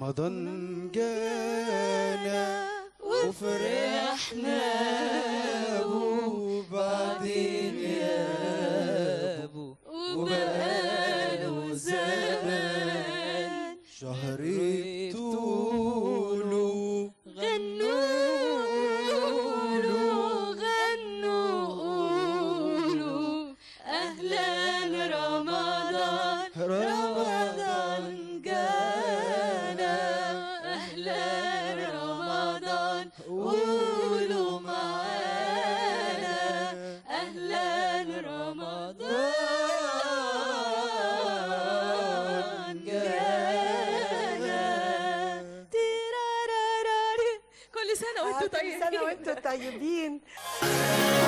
رمضان جانا وفرحنا وبعدين غيابه وبقاله زمان شهر طوله غنوا قولوا غنوا قولوا أهلا رمضان رمضان جانا أهلا رمضان قولوا معانا أهلا رمضان جانا تيراراراري. كل سنة وانتم كل سنة طيبين وانتم طيبين